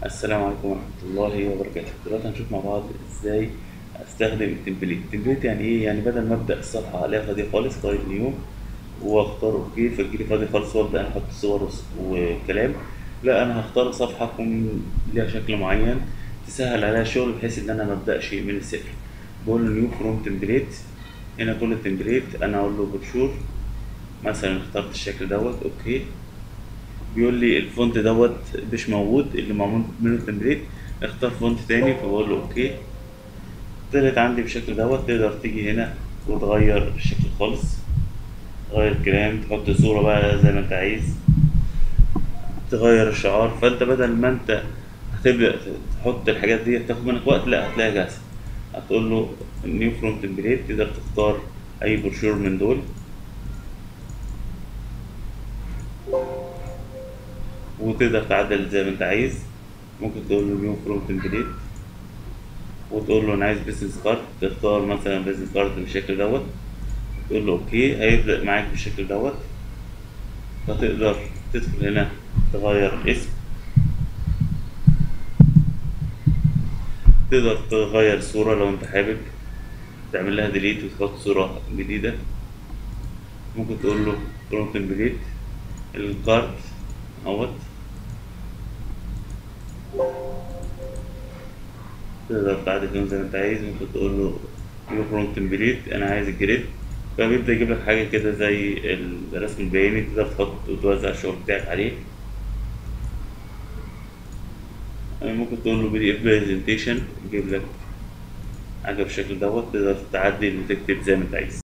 السلام عليكم ورحمة الله وبركاته دلوقتي هنشوف مع بعض ازاي استخدم التمبليت التمبليت يعني ايه يعني بدل ما ابدا الصفحة الاقيها فاضية خالص طيب نيو واختار اوكي فيجيلي فاضي خالص وابدا احط صور وس- وكلام لا انا هختار صفحة تكون ليها شكل معين تسهل عليها الشغل بحيث ان انا ما ابداش من الصفر بقول له نيو فروم تمبليت هنا كل التمبليت انا اقول له بروشور مثلا اخترت الشكل دوت اوكي بيقول لي الفونت دوت مش موجود اللي معمول منه التمبليت اختار فونت تاني فبقول له اوكي طلعت عندي بالشكل دوت تقدر تيجي هنا وتغير الشكل خالص تغير الكلام تحط صورة بقى زي ما انت عايز تغير الشعار فانت بدل ما انت هتبدأ تحط الحاجات دي تاخد منك وقت لا هتلاقيها جاهزة هتقول له نيو فروم تمبليت تقدر تختار اي بروشور من دول وتقدر تعدل زي ما انت عايز ممكن تقول له نيو فروم تمبليت وتقول له انا عايز بيزنس كارد تختار مثلا بيزنس كارد بالشكل دوت تقول له اوكي هيبدأ معاك بالشكل دوت فتقدر تدخل هنا تغير الاسم تقدر تغير الصورة لو انت حابب تعمل لها ديليت وتحط صورة جديدة ممكن تقول له فروم تمبليت الكارد اهوت تقدر تعدل فيهم زي ما انت عايز ممكن تقول له يو فروم تمبليت انا عايز الجريد فبيبدأ يجيب لك حاجة كده زي الرسم البياني تقدر تحط وتوزع الشغل بتاعك عليه ممكن تقول له بي دي اف برزنتيشن يجيب لك حاجة بالشكل دوت تقدر تعدل وتكتب زي ما انت عايز